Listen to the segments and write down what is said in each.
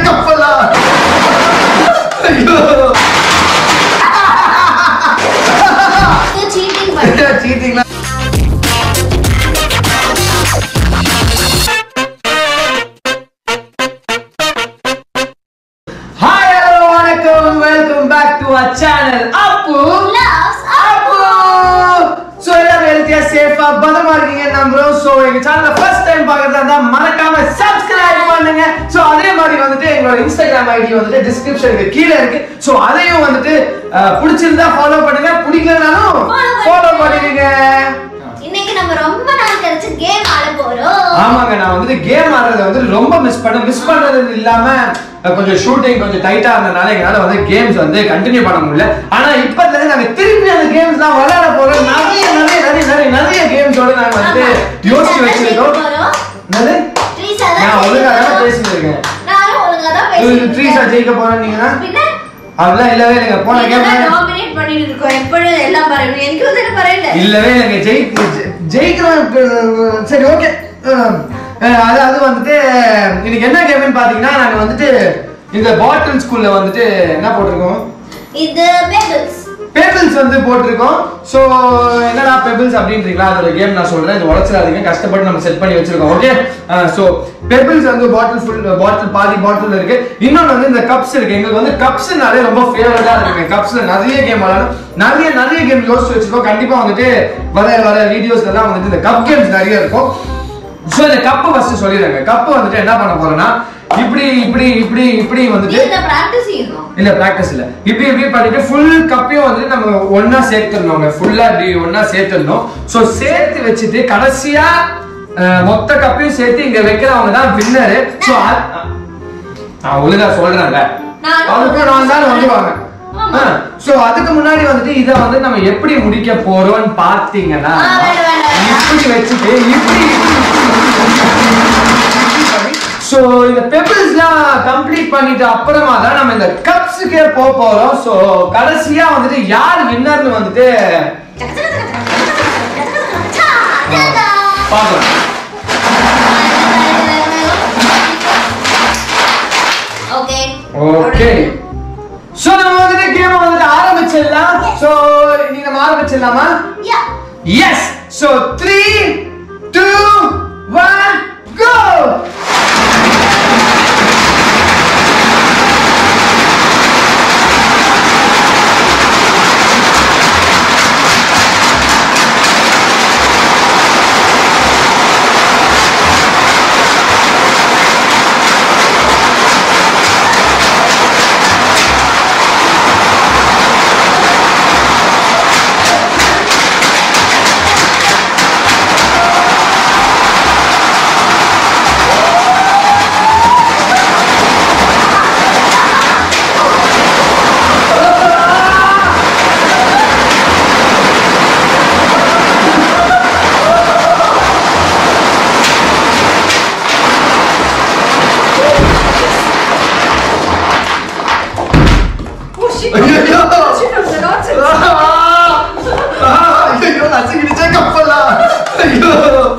கப்பலா ஐயோ சீட்டிங் பண்ணி சீட்டிங்களா ஹாய் ஹலோ வணக்கம் welcome back to our channel Appu Loves Appu so எல்லாரும் ஹெல்த்தியா சேஃபா பத்திரமா இருக்கீங்க நம்புறோம் சோ எங்க சேனலை ஃபர்ஸ்ட் டைம் பார்க்கறதா இருந்தா மறக்காம சப்ஸ்கிரைப் பண்ணுங்க சோ அதே மாதிரி வந்துட்டு எங்களோட இன்ஸ்டாகிராம் ஐடி வந்துட்டு டிஸ்கிரிப்ஷனுக்கு கீழ இருக்கு சோ அதையும் வந்துட்டு அஹ், பிடிச்சிருந்தா ஃபாலோ பண்ணுங்க பிடிக்கலனாலும் Follow ஃபாலோ பண்ணுங்க. பண்ணிடுங்க இன்னைக்கு நம்ம ரொம்ப நாள் கழிச்சு கேம் ஆட போறோம் ஆமாங்க நான் வந்துட்டு கேம் ஆடுறத வந்து ரொம்ப மிஸ் பண்ண மிஸ் பண்றது இல்லாம அஹ், கொஞ்சம் ஷூட்டிங் கொஞ்சம் டைட்டா இருந்தனால எங்களால வந்து கேம்ஸ் வந்து கண்டினியூ பண்ண முடியல ஆனா இப்பத்துல இருந்து நாங்க திருப்பி அந்த கேம்ஸ் தான் விளையாட போறோம் நிறைய நிறைய நிறைய நிறைய நிறைய கேம்ஸோட நாங்க வந்து ஆமா. யோசிச்சு Trees வச்சிருக்கோம் ஆட போறோம். என்னது Trees ஆட நான் ஒழுங்கா தான் போறோம். பேசிட்டு இருக்கேன் நானும் ஒழுங்கா தான் பேசிட்டு ட்ரீஸா இருக்கேன். ஜெயிக்க போறீங்கன்னா பின்ன அதெல்லாம் இல்லவே இல்லைங்க போன நீங்க கேம் தான் dominate பண்ணிட்டு இருக்கோம். எப்பொழுதும் எல்லாம் பாருங்க. எனக்கு வந்து என்ன பரவாயில்ல. இல்லவே இல்லைங்க ஜெயிக்க ஜெ- ஜெயிக்கிறோம் இப்ப- சரி ஓகே அதாவது வந்துட்டு இன்னைக்கு என்ன கேம்னு பாத்தீங்கன்னா நாங்க வந்துட்டு இந்த பாட்டில் ஸ்கூல்ல வந்துட்டு என்ன போட்டிருக்கோம் இது pebbles. பெபிள்ஸ் வந்து போட்டிருக்கோம் ஸோ என்னடா பெபிள்ஸ் அப்படின்றீங்களா அதோட கேம் நான் சொல்றேன் இது உடச்சிடாதீங்க கஷ்டப்பட்டு நம்ம செட் பண்ணி வச்சிருக்கோம் ஓகே ஸோ பெபிள்ஸ் வந்து பாட்டில் ஃபுல் பாட்டில் பாதி பாட்டில் இருக்கு இன்னொன்று வந்து இந்த கப்ஸ் இருக்கு எங்களுக்கு வந்து கப்ஸ் நிறைய ரொம்ப ஃபேவரட்டா இருக்குங்க கப்ஸ்ல நிறைய கேம் விளையாடும் நிறைய நிறைய கேம் யோசிச்சு வச்சிருக்கோம் கண்டிப்பா வந்துட்டு வர வர வீடியோஸ்ல எல்லாம் வந்துட்டு இந்த கப் கேம்ஸ் நிறைய இருக்கும் ஸோ இந்த கப்பு ஃபர்ஸ்ட் சொல்லிடுறேங்க கப்பு வந்துட்டு என்ன பண்ண போறோம்னா இப்படி இப்படி இப்படி இப்படி வந்துட்டு இதை practice செய்யணும். இல்ல பிராக்டிஸ் இல்ல இப்படி இப்படி பண்ணிட்டு ஃபுல் கப்பையும் வந்து நம்ம ஒண்ணா சேர்த்துடணும் ஃபுல்லா இப்படி ஒண்ணா சேர்த்துடணும் சோ சேர்த்து வச்சுட்டு கடைசியா அஹ், மொத்த கப்பையும் சேர்த்து இங்க வைக்கிறவங்க தான் வின்னரு சோ நான் ஒழுங்கா சொல்றேன்ல நானும் அதுக்கு நான் தானே வந்துருவாங்க ஆமா. சோ அதுக்கு முன்னாடி வந்துட்டு இத வந்து நம்ம எப்படி முடிக்க போறோம்னு பார்த்தீங்கன்னா ஆ, வேண்டாம், வேண்டாம், வேண்டாம். இப்படி வச்சுட்டு இப்படி சோ இந்த பெபிள்ஸ்லாம் கம்ப்ளீட் பண்ணிட்டு அப்புறமா தான் நம்ம இந்த கப்ஸுக்கே போக போறோம் சோ கடைசியா வந்துட்டு யார் வின்னர்னு வந்துட்டு சக்க, சக்க, சக்க, சக்க, சக்க, சக்க, சக்க, சக்க, சக்க, சக்க. பார்க்கலாம் Okay. ஓகே சோ நம்ம வந்துட்டு கேம் வந்துட்டு ஆரம்பிச்சிடலாம் சோ நீ நம்ம ஆரம்பிச்சிடலாமா Yeah. Yes so three two one go Oh, shit. ஐயோ Shit, I'm the nonsense. ஐயோ நசுக்கிடுச்சே கப்பலா ஐயோ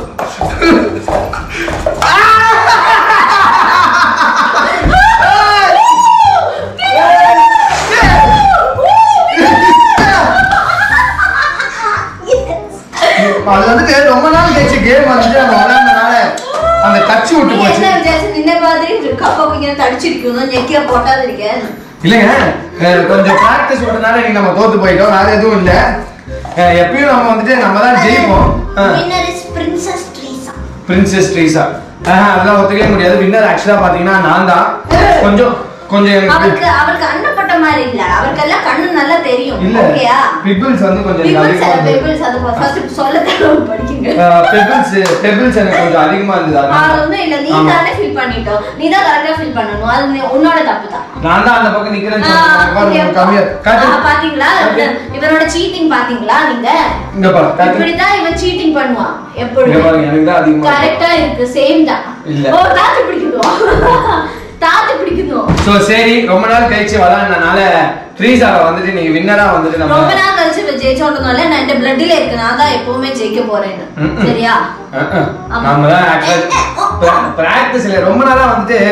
அது வந்துட்டு ரொம்ப நாள் கழிச்சு கேம் வந்துட்டு நம்ம விளையாடுறதுனால அந்த டச் விட்டு நீ போச்சு என்ன வித்தியாசம்? நின்ன மாதிரி கப்பா இങ്ങനെ தடிச்சிருக்கணும் நெக்கியா போட்டாது இருக்கேன் இல்லைங்க அஹ் கொஞ்சம் பிராக்டிஸ் விட்டனால இன்னைக்கு நம்ம தோத்து போயிட்டோம் வேற எதுவும் இல்ல அஹ் எப்பயும் நம்ம வந்துட்டு நம்ம தான் ஜெயிப்போம் winner is princess Treesa princess Treesa அதெல்லாம் ஒத்துக்கவே முடியாது வின்னர் ஆக்சுவலா பாத்தீங்கன்னா நான் தான் கொஞ்சம் கொஞ்சம் எனக்கு அவருக்கு அவருக்கு அண்ணப்பட்ட மாதிரி இல்ல அவருக்கு எல்லாம் கண்ணு நல்லா தெரியும் இல்ல ஓகேயா பிபிள்ஸ் வந்து கொஞ்சம் எனக்கு பீப்பிள்ஸ் அதிகமா இருந்தது. பீப்பிள்ஸ் அது ஃபர்ஸ்ட் சொல்ல தரவும் படிக்குங்க அஹ் பெபிள்ஸ் பெபிள்ஸ் எனக்கு கொஞ்சம் அதிகமா இருந்தது அது அதனால. வந்து இல்ல நீ ஆமா. தானே ஃபீல் பண்ணிட்டோம் நீ தான் கரெக்டா ஃபீல் பண்ணணும் அது நீ- உன்னோட தப்பு தான் நான் தான் அந்த பக்கம் நிக்கிறேன்னு ஆ, சொல்றேன். பாரு, okay. உனக்கு கம்மியா காட்டு. ஆ, பாத்தீங்களா காட்டு. இவரோட சீட்டிங் பாத்தீங்களா நீங்க இங்க பாரு காட்டு. இப்படிதான் இவன் சீட்டிங் பண்ணுவான் இங்க எப்பொழுதும் பாருங்க எனக்கு தான் அதிகமா இருக்கு. கரெக்டா இருக்கு சேம் தான் இல்ல. ஓ தாத்து பிடிக்கணும் தாத்து பிடிக்கணும் சோ சரி ரொம்ப நாள் கழிச்சு விளையாடுனனால ட்ரீஸாவை வந்துட்டு நீங்க வின்னரா வந்துட்டு நம்ம ரொம்ப நாள் கழிச்சு இவ ஜெயிச்சோன்றதுனால நான் என் பிளட்ல இருக்கு நான் தான் எப்பவுமே ஜெயிக்க போறேன்னு ம், ம். சரியா அஹ், அஹ். ஆமா. நம்ம தான் என்ன? ஓ, ஓ. ஆக்சுவலா பிராக்டிஸ் இல்ல ரொம்ப நாளா வந்துட்டு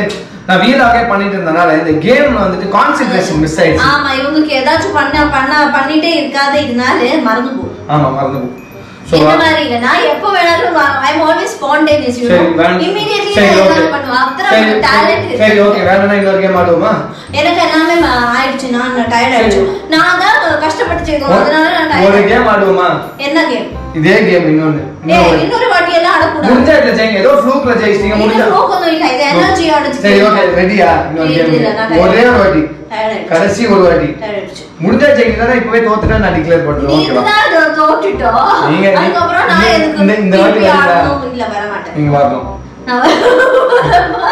நான் வீலாகவே பண்ணிட்டு இருந்தனால இந்த கேம்ல வந்துட்டு கான்சென்ட்ரேஷன் மிஸ் ஆயிடுச்சு ஆமா இவங்களுக்கு ஏதாச்சும் பண்ண பண்ண பண்ணிட்டே இருக்காத இதனால மறந்து போகும் ஆமா மறந்து போ ஸோ இந்த மாதிரி இல்ல நான் எப்போ வேணாலும் I am always spontaneous you சரி வேணும் இமிடியட்லி சரி ஓகே எல்லாம் பண்ணுவேன் அத்தனை சரி டேலண்ட் சரி ஓகே வேணும்னா இன்னொரு கேம் ஆடுவோமா எனக்கு எல்லாமே ம- ஆயிடுச்சு நான் டயர்ட் ஆயிடுச்சு நான் தான் கஷ்டப்பட்டு செய்தோம் அதனால நான் ஒரு tired. கேம் ஆடுவோமா என்ன கேம் இதே கேம் இன்னொன்னு ஏய் இன்னொரு இன்னொரு வாட்டி எல்லாம் ஆடக்கூடாது முடிஞ்சா இதுல ஜெயிங்க ஏதோ ஃப்ளூக்ல ஜெயிச்சிட்டீங்க இது முடிஞ்சா போக்கணும் இல்ல இது எனர்ஜி ஆடுச்சு சரி ஓகே ரெடியா இன்னொரு இல்ல, இல்ல, நான் கேம் ஒரே ஒரு வாட்டி tired ஆயிடுச்சு. கடைசி ஒரு வாட்டி tired ஆயிடுச்சு. முடிஞ்சா ஜெயிக்கிறதா இப்பவே தோத்துட்டா நான் டிக்ளேர் பண்றேன் நீ ஓகேவா இதுதான் இதோ தோத்துட்டோம். நீங்க- நீ- அதுக்கப்புறம் நான் இந்த- எதுக்கு இந்த- இந்த வாட்டி திருப்பி வரீங்களா? ஆடணும்? இல்ல, வர மாட்டேன். நீங்க வரணும் நான் வர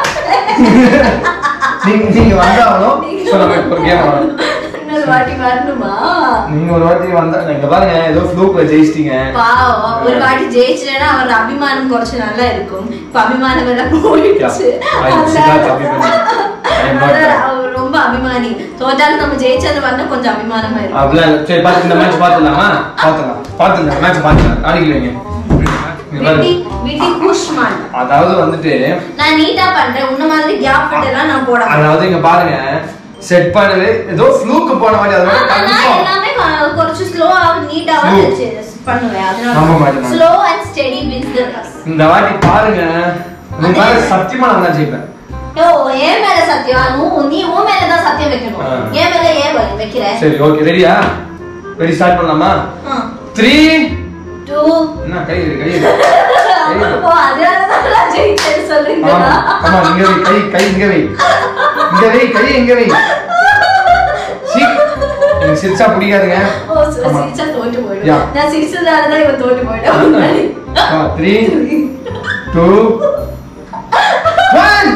நீங்க நீங்க வந்தாகணும் சோ நம்ம இப்ப ஒரு கேம் ஆடணும் இன்னொரு வாட்டி வரணுமா நீங்க ஒரு வாட்டி வந்தா இங்க பாருங்க ஏதோ ஃப்ளூக்ல ஜெயிச்சிட்டீங்க பாவம் ஒரு வாட்டி ஜெயிச்சுட்டேன்னா அவர் அபிமானம் குறைச்சு நல்லா இருக்கும் இப்ப அபிமானம் எல்லாம் போயிடுச்சு Yeah, I see that அபிமானம். I am not அதனால that. அவர் ரொம்ப அபிமானி தோட்டாலும் நம்ம ஜெயிச்சது வந்து கொஞ்சம் அபிமானமா இருக்கும் அப்படிலாம் இல்ல. சரி பாத்து இந்த மேட்ச் பாத்துடலாமா பாத்துடலாம் பாத்துடலாம் மேட்ச் பாத்துடலாம் ஆடிக்கலைங்க இங்க விட்டி பாருங்க. விட்டி குஷ்மான் அதாவது வந்துட்டு நான் நீட்டா பண்றேன் உன்ன மாதிரி கேப் எல்லாம் நான் போட மாட்டேன். அதாவது இங்க பாருங்க செட் பண்ணது ஏதோ ஃப்ளூக்கு போன மாதிரி அது மாதிரி ஆமா, நான் கண்டிப்பா எல்லாமே கொ- கொஞ்சம் ஸ்லோவா நீட்டாவா Slow. பண்ணுவேன் நம்ப அதனால மாட்டேன் நான். Slow and steady wins the race இந்த வாட்டி பாருங்க உங்க மேல சத்தியமா நான் தான் ஜெயிப்பேன் யோ என் மேல சத்தியம் உன் நீ உன் மேல தான் சத்தியம் வைக்கணும் ஆ. என் மேல ஏன் வை- வைக்கிற சரி ஓகே ரெடியா ரெடி ஸ்டார்ட் பண்ணலாமா த்ரீ டூ என்ன கை இரு, கை இரு. கை இரு. ஓ அதனால தான் நான் ஜெயிச்சேன்னு சொல்றீங்களா ஆமா ஆமா இங்க வை கை கை இங்க வை இங்க வை கை இங்க வை சீ எனக்கு சிரிச்சா பிடிக்காதுங்க ஓ சரி, ஆமா. சிரிச்சா தோட்டு Yeah. போயிடும் நான் சிரிச்சதால தான் இவன் தோட்டு போயிட்டான் த்ரீ டூ ஒன்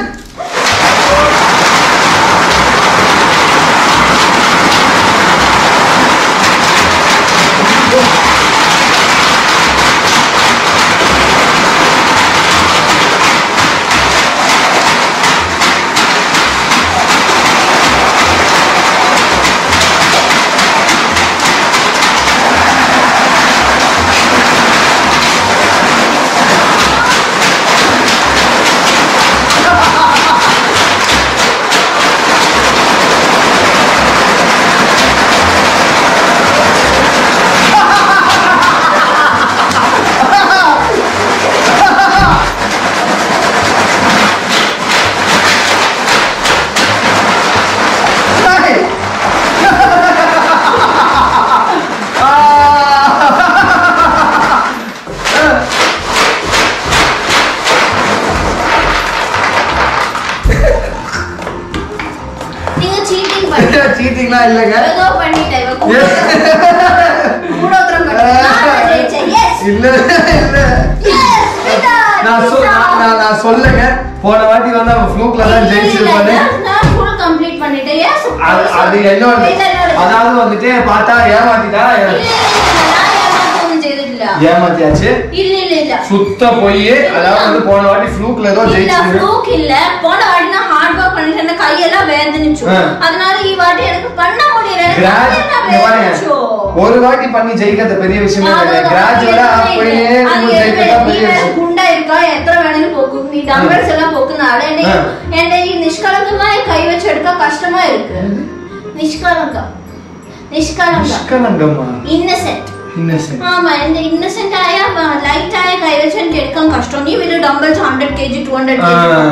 நீங்க சீட்டிங் பண்ணி சீட்டிங்லாம் இல்லைங்க ஏதோ பண்ணிட்டேன் இவன் கூட கூடோத்திரம் பண்ணிட்டேன் நான் தான் ஜெயிச்சேன் எஸ் இல்ல இல்ல எஸ் நான் சொல் நான் நான் நான் சொல்லுங்க போன வாட்டி வந்து அவன் ஃப்ளூக்ல தான் ஜெயிச்சிருப்பானு நான் full complete பண்ணிட்டேன். Yes, of அது course. அது என்னோட இல்ல, இல்ல, இல்ல. அதாவது வந்துட்டு பார்த்தா ஏமாத்திட்டா இல்ல, இல்ல, இல்ல, நான் ஏமாத்தவும் செய்ததில்ல. ஏமாத்தியாச்சு இல்ல, இல்ல, இல்ல. சுத்த போய் அதாவது வந்து போன வாட்டி ஃப்ளூக்ல ஏதோ இல்ல, ஜெயிச்சிருக்கு fluke இல்ல. போன வாட்டி நான் hard work பண்ணிட்டேன். எனக்கு கையெல்லாம் வேதனிச்சு. ஆ. அதனால இந்த வாட்டி எனக்கு பண்ண முடியல. எனக்கு கிராஜ் கையெல்லாம் இங்க பாருங்க வேதனிச்சு. ஒரு வாட்டி பண்ணி ஜெயிக்கிறது பெரிய விஷயமே கிடையாது அவ்வளவுதான். கிராஜுவலா அது போய் எதுவுமே நம்ம இல்ல. அது ஜெயிக்கிறதா எதுவுமே பெரிய நீ வேற விஷயம் குண்டா இருக்கா எத்தனை வேணாலும் போக்கும் நீ டம்பல்ஸ் எல்லாம் போக்குனால ஆ. என் நிஷ்கலங்கமா என் கை வச்சு எடுக்க கஷ்டமா இருக்கு நிஷ்கலங்கம் நிஷ்கலங்கம் நிஷ்கலங்கம்மா இன்னசென்ட் இன்னசென்ட் ஆமா இந்த இன்னசென்ட் ஆயா லைட் ஆய கை வச்சு எனக்கு எடுக்க கஷ்டம் நீ விட dumbbells hundred KG two hundred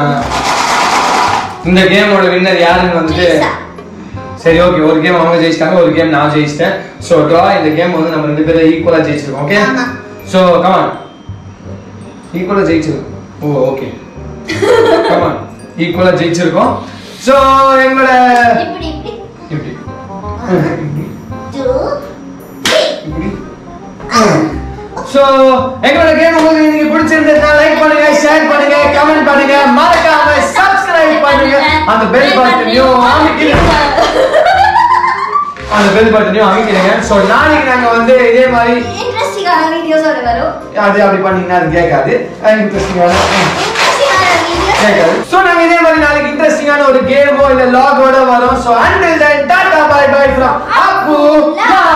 இந்த கேமோட வின்னர் யாருன்னு வந்துட்டு சரி ஓகே ஒரு கேம் அவங்க ஜெயிச்சிட்டாங்க ஒரு கேம் நான் ஜெயிச்சிட்டேன் ஸோ ட்ரா இந்த கேம் வந்து நம்ம ரெண்டு பேரும் ஈக்குவலா ஜெயிச்சிருக்கோம் ஓகே ஆமா. ஸோ கமான் ஈக்குவலா ஜெயிச்சிருக்கோம் ஓ ஓகே கமான் ஈக்குவலா ஜெயிச்சிருக்கோம் ஸோ எங்களோட இப்படி இப்படி இப்படி two, இப்படி ஸோ எங்களோட கேம் உங்களுக்கு நீங்க பிடிச்சிருந்ததுன்னா லைக் பண்ணுங்க ஷேர் பண்ணுங்க கமெண்ட் பண்ணுங்க மறக்காம சப்ஸ்கிரைப் பண்ணுங்க அந்த பெல் பட்டனையும் அமைக்கிறீங்க அந்த பெல் பட்டனையும் அமைக்கிறீங்க ஸோ நாளைக்கு நாங்க வந்து இதே மாதிரி இன்ட்ரெஸ்டிங்கான வீடியோஸோட வரும் அது அப்படி பண்ணீங்கன்னா அது கேட்காது இன்ட்ரெஸ்டிங்கான இன்ட்ரெஸ்டிங்கான வீடியோஸ் கேட்காது ஸோ நாங்க இதே மாதிரி நாளைக்கு இன்ட்ரெஸ்டிங்கான ஒரு கேமோ இல்ல லாகோட வரோம் so until then tata bye bye from Appu